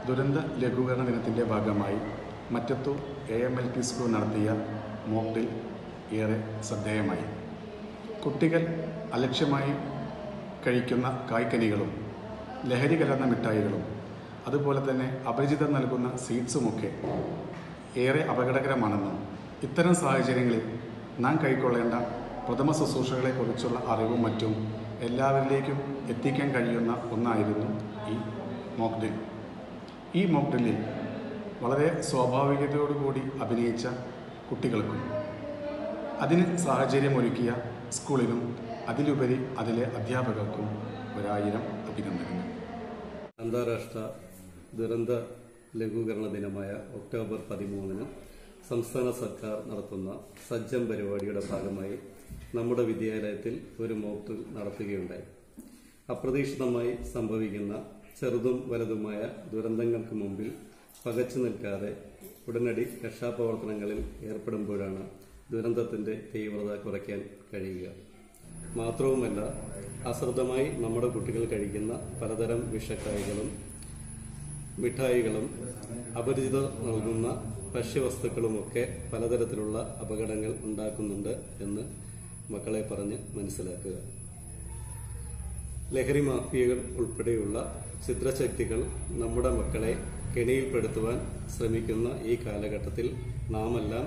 ദുരന്ത ലഘൂകരണ ദിനത്തിൻ്റെ ഭാഗമായി Mattathur A M L P school നടത്തിയ മോക്ക് ഡ്രിൽ ഏറെ ശ്രദ്ധേയമായി കുട്ടികൾ അലക്ഷ്യമായി കഴിക്കുന്ന കായ്ക്കനികളും ലഹരി കലർന്ന മിഠായികളും അതുപോലെ തന്നെ അപരിചിതർ നൽകുന്ന സീഡ്സുമൊക്കെ ഏറെ അപകടകരമാണെന്നും ഇത്തരം സാഹചര്യങ്ങളിൽ നാം കൈക്കൊള്ളേണ്ട പ്രഥമ ശുശ്രൂഷകളെക്കുറിച്ചുള്ള അറിവും മറ്റും എല്ലാവരിലേക്കും എത്തിക്കാൻ കഴിയുന്ന ഒന്നായിരുന്നു ഈ മോക്ക് ഡ്രിൽ ഈ മോക്ക് ഡ്രില്ലിൽ വളരെ സ്വാഭാവികതയോടുകൂടി അഭിനയിച്ച കുട്ടികൾക്കും അതിന് സാഹചര്യമൊരുക്കിയ സ്കൂളിനും അതിലുപരി അതിലെ അധ്യാപകർക്കും ഒരായിരം അഭിനന്ദനങ്ങൾ അന്താരാഷ്ട്ര ദുരന്ത ലഘൂകരണ ദിനമായ ഒക്ടോബർ പതിമൂന്നിന് സംസ്ഥാന സർക്കാർ നടത്തുന്ന സജ്ജം പരിപാടിയുടെ ഭാഗമായി നമ്മുടെ വിദ്യാലയത്തിൽ ഒരു മോക്ക് ഡ്രിൽ നടത്തുകയുണ്ടായി അപ്രതീക്ഷിതമായി സംഭവിക്കുന്ന ചെറുതും വലുതുമായ ദുരന്തങ്ങൾക്ക് മുമ്പിൽ പകച്ചു നിൽക്കാതെ ഉടനടി രക്ഷാപ്രവർത്തനങ്ങളിൽ ഏർപ്പെടുമ്പോഴാണ് ദുരന്തത്തിന്റെ തീവ്രത കുറയ്ക്കാൻ കഴിയുക മാത്രവുമല്ല അശ്രദ്ധമായി നമ്മുടെ കുട്ടികൾ കഴിക്കുന്ന പലതരം വിഷക്കായികളും മിഠായികളും അപരിചിതർ നൽകുന്ന ഭക്ഷ്യവസ്തുക്കളുമൊക്കെ പലതരത്തിലുള്ള അപകടങ്ങൾ ഉണ്ടാക്കുന്നുണ്ട് എന്ന് മക്കളെ പറഞ്ഞ് മനസ്സിലാക്കുക ലഹരി മാഫിയകൾ ഉൾപ്പെടെയുള്ള ചിത്രശക്തികൾ നമ്മുടെ മക്കളെ കെണിയിൽപ്പെടുത്തുവാൻ ശ്രമിക്കുന്ന ഈ കാലഘട്ടത്തിൽ നാമെല്ലാം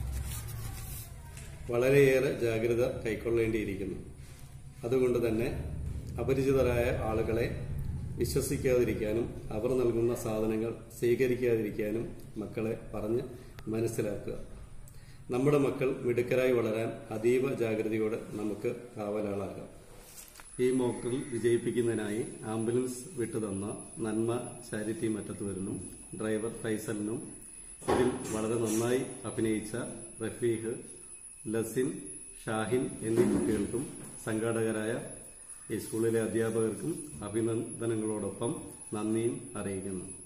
വളരെയേറെ ജാഗ്രത കൈക്കൊള്ളേണ്ടിയിരിക്കുന്നു അതുകൊണ്ട് തന്നെ അപരിചിതരായ ആളുകളെ വിശ്വസിക്കാതിരിക്കാനും അവർ നൽകുന്ന സാധനങ്ങൾ സ്വീകരിക്കാതിരിക്കാനും മക്കളെ പറഞ്ഞ് മനസ്സിലാക്കുക നമ്മുടെ മക്കൾ മിടുക്കരായി വളരാൻ അതീവ ജാഗ്രതയോടെ നമുക്ക് കാവലാളാകാം ഈ മോക്കിൽ വിജയിപ്പിക്കുന്നതിനായി ആംബുലൻസ് വിട്ടുതന്ന നന്മ ചാരിറ്റി മറ്റത്തൂരിനും ഡ്രൈവർ ഫൈസലിനും ഇതിൽ വളരെ നന്നായി അഭിനയിച്ച റഫീഖ് ലസിൻ ഷാഹിൻ എന്നീ കുട്ടികൾക്കും സംഘാടകരായ ഈ സ്കൂളിലെ അധ്യാപകർക്കും അഭിനന്ദനങ്ങളോടൊപ്പം നന്ദിയും അറിയിക്കുന്നു